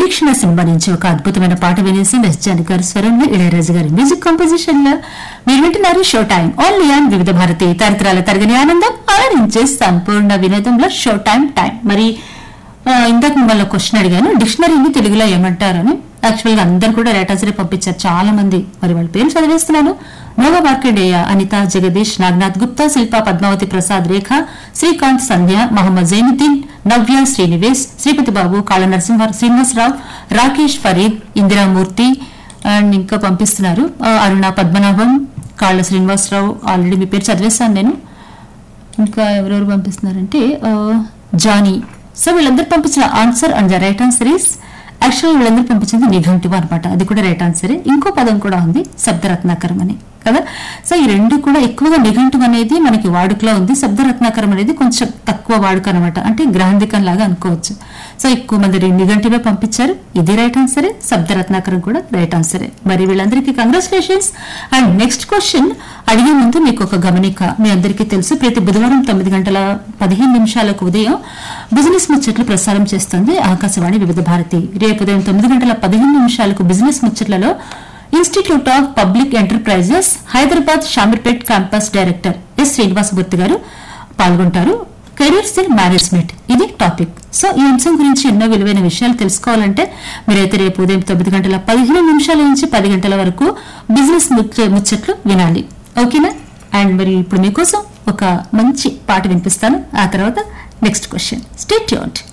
నిరీక్షణ సినిమా నుంచి ఒక అద్భుతమైన పాట వినేసి ఎస్ జానకి గారి స్వరంలో ఇళయరాజు గారి మ్యూజిక్ కంపోజిషన్ లో మీరు వింటున్నారు షో టైం ఓన్లీ ఆన్ వివిధ భారతి తరతరాల తరగని ఆనందం ఆనందించే సంపూర్ణ వినోదంలో షో టైం టైం మరి ఆ, ఇందాక మిమ్మల్ని క్వశ్చన్ అడిగాను డిక్షనరీని తెలుగులో ఏమంటారని యాక్చువల్ గా అందరు కూడా రేటాసరే పంపించారు చాలా మంది మరి వాళ్ళ పేరు చదివేస్తున్నాను నోవా మార్కండేయ అనిత జగదీష్ నాగనాథ్ గుప్తా శిల్ప పద్మావతి ప్రసాద్ రేఖ శ్రీకాంత్ సంధ్య మహమ్మద్ జైనుద్దీన్ నవ్య శ్రీనివేశ్ శ్రీపతి బాబు కాళ నరసింహ శ్రీనివాసరావు రాకేష్ ఫరీద్ ఇందిరామూర్తి అండ్ ఇంకా పంపిస్తున్నారు ఆ, అరుణ పద్మనాభం కాళ్ళ శ్రీనివాసరావు ఆల్రెడీ మీ పేరు చదివేశాను నేను ఇంకా ఎవరెవరు పంపిస్తున్నారంటే ఆ, జానీ సో వీళ్ళందరూ పంపించిన answer and the right answer is actual వీళ్ళందరూ పంపించింది నిఘంటువ అనమాట అది కూడా రైట్ ఆన్సరే ఇంకో పదం కూడా ఉంది శబ్దరత్నాకరం అని కదా సో ఈ రెండు కూడా ఎక్కువగా నిఘంటు అనేది మనకి వాడుకలో ఉంది శబ్దరత్నాకరం అనేది కొంచెం తక్కువ వాడుక అనమాట అంటే గ్రహంధికం లాగా అనుకోవచ్చు సో ఎక్కువ మంది నిఘంటువే పంపించారు ఇది రైట్ ఆన్సరే శబ్దరత్నాకరం కూడా రైట్ ఆన్సరే మరి వీళ్ళందరికీ కంగ్రాచులేషన్స్ అండ్ నెక్స్ట్ క్వశ్చన్ అడిగే ముందు మీకు ఒక గమనిక మీ అందరికీ తెలుసు ప్రతి బుధవారం తొమ్మిది గంటల పదిహేను నిమిషాలకు ఉదయం బిజినెస్ ముచ్చట్లు ప్రసారం చేస్తుంది ఆకాశవాణి వివిధ భారతి రేపు ఉదయం తొమ్మిది గంటల పదిహేను నిమిషాలకు బిజినెస్ ముచ్చట్లలో institute of public enterprises Hyderabad Shamirpet campus director S Srinivasamurthy garu పాల్గొంటారు కెరీర్స్ ఇన్ మేనేజ్మెంట్ ఇది టాపిక్ సో ఈ అంశం గురించి ఎన్నో విలువైన విషయాలు తెలుసుకోవాలంటే మీరైతే రేపు ఉదయం తొమ్మిది గంటల పదిహేను నిమిషాల నుంచి పది గంటల వరకు బిజినెస్ ముచ్చ- ముచ్చట్లు వినాలి ఓకేనా అండ్ మరి ఇప్పుడు మీకోసం ఒక మంచి పాట వినిపిస్తాను ఆ తర్వాత నెక్స్ట్ క్వశ్చన్ స్టేట్ యూన్డ్